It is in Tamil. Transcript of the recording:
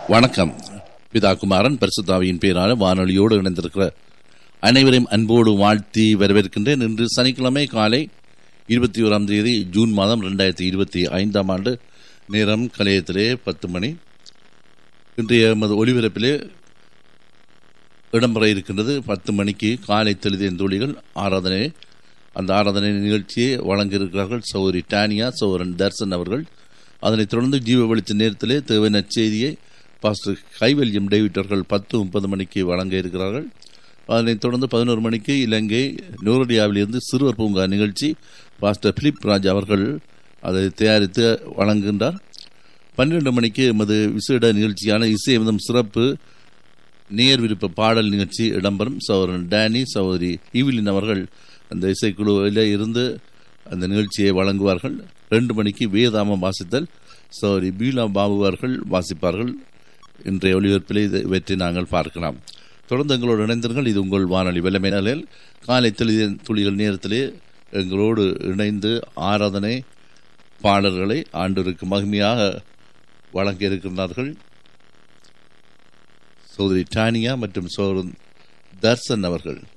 வணக்கம் பிதா குமாரன் பரிசுத்தாவியின் பேரான வானொலியோடு இணைந்திருக்கிற அனைவரையும் அன்போடு வாழ்த்தி வரவேற்கின்றேன் இன்று சனிக்கிழமை காலை இருபத்தி ஓராம் தேதி ஜூன் மாதம் ரெண்டாயிரத்தி இருபத்தி ஐந்தாம் ஆண்டு நேரம் கலையத்திலே பத்து மணி இன்றைய எமது ஒளிபரப்பிலே இடம்பெற இருக்கின்றது பத்து மணிக்கு காலை தெளிதின் தோழிகள் ஆராதனை அந்த ஆராதனை நிகழ்ச்சியை வழங்க இருக்கிறார்கள் சௌரி டானியா சௌரன் தர்சன் அவர்கள் அதனைத் தொடர்ந்து ஜீவ வெளிச்ச நேரத்திலே தேவை நற்செய்தியை பாஸ்டர் கைவல்யம் டேவிட் அவர்கள் பத்து முப்பது மணிக்கு வழங்க இருக்கிறார்கள் அதனைத் தொடர்ந்து பதினோரு மணிக்கு இலங்கை நூரடியாவிலிருந்து சிறுவர் பூங்கா நிகழ்ச்சி பாஸ்டர் பிலிப் ராஜ் அவர்கள் அதை தயாரித்து வழங்குகின்றார் பன்னிரண்டு மணிக்கு எமது விசேட நிகழ்ச்சியான இசையமிதம் சிறப்பு நேர் விருப்ப பாடல் நிகழ்ச்சி இடம்பெறும் சகோதரன் டேனி சகோதரி ஈவிலின் அவர்கள் அந்த இசைக்குழுவில் இருந்து அந்த நிகழ்ச்சியை வழங்குவார்கள் ரெண்டு மணிக்கு வேதாமம் வாசித்தல் சகோதரி பீலா பாபு அவர்கள் வாசிப்பார்கள் இன்றைய ஒளிபரப்பில் இதை இவற்றை நாங்கள் பார்க்கலாம் தொடர்ந்து எங்களோடு இணைந்தீர்கள் இது உங்கள் வானொலி வெள்ளமை நிலையில் காலை தெளிய துளிகள் நேரத்திலே எங்களோடு இணைந்து ஆராதனை பாடல்களை ஆண்டிற்கு மகிமையாக வழங்க இருக்கின்றார்கள் சோதரி டானியா மற்றும் சோதரன் தர்சன் அவர்கள்